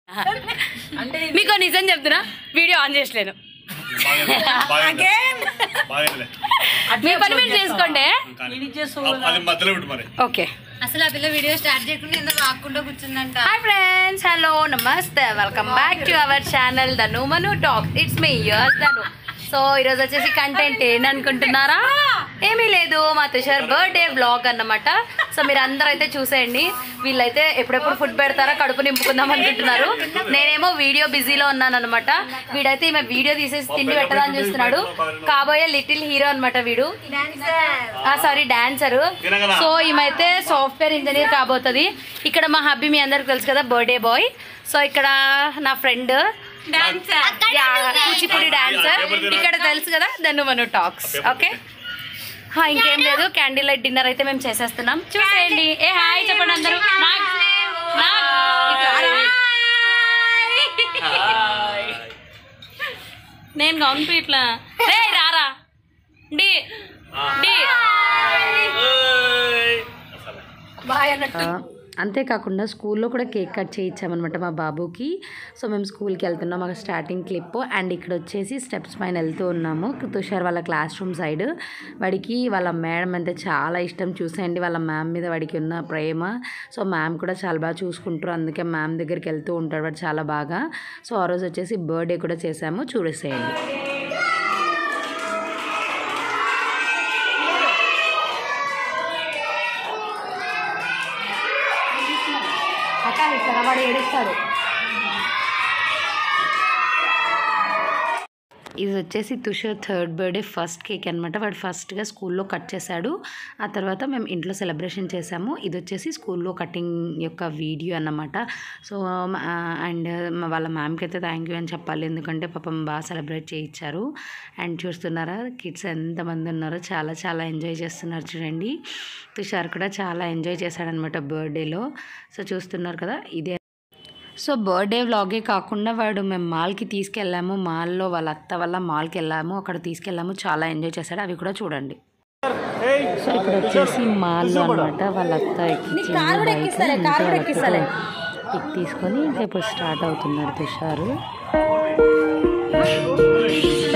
మీకు నిజం చెప్తున్నా వీడియో ఆన్ చేసలేను బాగాలే మీ పని మీరు చేసుకోండి అది మధ్యలో పెట్టు మరి ఓకే అసలు ఆ పిల్ల వీడియో స్టార్ట్ చేయకుండా ఎంత వాక్కుండా కూర్చుందంట హాయ్ ఫ్రెండ్స్ హలో నమస్తే welcome back to our channel Dhanu Manu talk it's me years Dhanu so ఈరోజు వచ్చేసి కంటెంట్ ఏంటనుకుంటున్నారా ఏమీ లేదు మా తుషార్ బర్త్డే బ్లాగ్ అన్నమాట సో మీరు అందరూ అయితే చూసేయండి వీళ్ళైతే ఎప్పుడెప్పుడు ఫుడ్ పెడతారా కడుపు నింపుకుందాం అనుకుంటున్నారు నేనేమో వీడియో బిజీలో ఉన్నాను అనమాట వీడైతే ఈమె వీడియో తీసేసి తిండి పెట్టదని చూస్తున్నాడు కాబోయే లిటిల్ హీరో అనమాట వీడు సారీ డాన్సర్ సో ఈమైతే సాఫ్ట్వేర్ ఇంజనీర్ కాబోతుంది ఇక్కడ మా హబ్బీ మీ అందరికి తెలుసు కదా బర్త్డే బాయ్ సో ఇక్కడ నా ఫ్రెండ్ కూచిపూడి డాన్సర్ ఇక్కడ తెలుసు కదా దన్ను మను టాక్స్ ఓకే హా, ఇంకేం లేదు క్యాండిల్ లైట్ డిన్నర్ అయితే మేము చేసేస్తున్నాం చూసేయండి ఏ హాయ్ చెప్పండి అందరూ నాగ్, నాగ్, ఇట్లా రా. నేను గౌన్పి ఇట్లా రే రారా డి డి అంతేకాకుండా స్కూల్లో కూడా కేక్ కట్ చేయించామన్నమాట మా బాబుకి సో మేము స్కూల్కి వెళ్తున్నాం మాకు స్టార్టింగ్ క్లిప్ అండ్ ఇక్కడ వచ్చేసి స్టెప్స్ పైన వెళ్తూ ఉన్నాము తుషార్ వాళ్ళ క్లాస్ రూమ్ సైడ్ వాడికి వాళ్ళ మేడం అంటే చాలా ఇష్టం చూసేయండి వాళ్ళ మ్యామ్ మీద వాడికి ఉన్న ప్రేమ సో మ్యామ్ కూడా చాలా బాగా చూసుకుంటారు అందుకే మ్యామ్ దగ్గరికి వెళ్తూ ఉంటాడు వాడు చాలా బాగా సో ఆ రోజు వచ్చేసి బర్త్డే కూడా చేసాము చూడేసేయండి అక్క ఇక్కడ వాడు ఏడుస్తాడు ఇది వచ్చేసి Tushar third birthday first cake అనమాట వాడు ఫస్ట్గా స్కూల్లో కట్ చేశాడు ఆ తర్వాత మేము ఇంట్లో సెలబ్రేషన్ చేసాము ఇది వచ్చేసి స్కూల్లో కటింగ్ యొక్క వీడియో అన్నమాట సో అండ్ వాళ్ళ మ్యామ్కి అయితే థ్యాంక్ యూ అని చెప్పాలి ఎందుకంటే పాపం బాగా సెలబ్రేట్ చేయించారు అండ్ చూస్తున్నారా కిడ్స్ ఎంతమంది ఉన్నారో చాలా చాలా ఎంజాయ్ చేస్తున్నారు చూడండి తుషార్ కూడా చాలా ఎంజాయ్ చేశాడనమాట బర్త్డేలో సో చూస్తున్నారు కదా ఇదే సో బర్త్డే వ్లాగే కాకుండా వాడు మేము మాల్కి తీసుకెళ్ళాము మాల్లో వాళ్ళ అత్త వల్ల మాల్కి వెళ్ళాము అక్కడ తీసుకెళ్ళాము చాలా ఎంజాయ్ చేశాడు అవి కూడా చూడండి సో ఇక్కడ వచ్చేసి మాల్లో అనమాట వాళ్ళ అత్త ఎక్కించి ఎక్కి తీసుకొని ఇంకా ఇప్పుడు స్టార్ట్ అవుతున్నాడు తుషారు